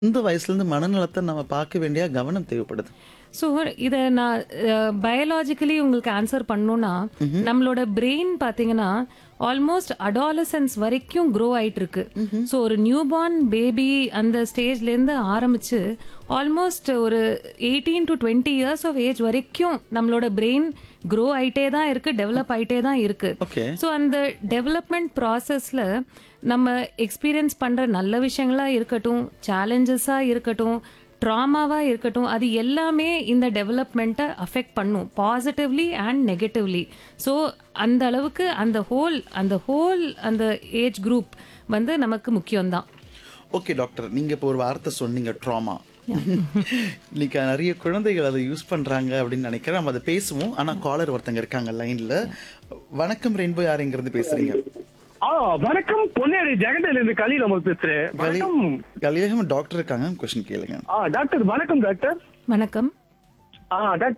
இந்த வயசுலேருந்து மனநலத்தை நம்ம பார்க்க வேண்டிய கவனம் தேவைப்படுது ஸோ இதை நான் பயாலாஜிக்கலி உங்களுக்கு ஆன்சர் பண்ணணும்னா நம்மளோட பிரெயின் பார்த்தீங்கன்னா ஆல்மோஸ்ட் அடாலசன்ஸ் வரைக்கும் க்ரோ ஆயிட்டு இருக்கு ஸோ ஒரு நியூபார்ன் பேபி அந்த ஸ்டேஜ்லேருந்து ஆரம்பிச்சு ஆல்மோஸ்ட் ஒரு eighteen to twenty years of age வரைக்கும் நம்மளோட பிரெயின் க்ரோ ஆயிட்டே தான் இருக்கு டெவலப் ஆயிட்டே தான் இருக்கு ஓகே ஸோ அந்த டெவலப்மெண்ட் ப்ராசஸில் நம்ம எக்ஸ்பீரியன்ஸ் பண்ணுற நல்ல விஷயங்களா இருக்கட்டும் சேலஞ்சஸாக இருக்கட்டும் ட்ராமாவாக இருக்கட்டும் அது எல்லாமே இந்த டெவலப்மெண்ட்டை அஃபெக்ட் பண்ணும் பாசிட்டிவ்லி அண்ட் நெகட்டிவ்லி ஸோ அந்த அளவுக்கு அந்த ஹோல் அந்த ஹோல் அந்த ஏஜ் குரூப் வந்து நமக்கு முக்கியம்தான் ஓகே டாக்டர் நீங்க இப்போ ஒரு வார்த்தை சொன்னீங்க ட்ராமா இன்னைக்கு நிறைய குழந்தைகள் அதை யூஸ் பண்றாங்க அப்படின்னு நினைக்கிறேன் நம்ம அதை பேசுவோம் ஆனா காலர் ஒருத்தங்க இருக்காங்க லைன்ல வணக்கம் ரெயின்போ யாருங்கிறது பேசுறீங்க ஆ வணக்கம் பொன்னேரி ஜெகண்டையில இருந்து கலியில் நம்ம பேசுறேன் வணக்கம் கலியகம் டாக்டர் இருக்காங்க கொஸ்டின் கேளுங்க ஆ டாக்டர் வணக்கம் டாக்டர் வணக்கம் ஆ டாக்டர்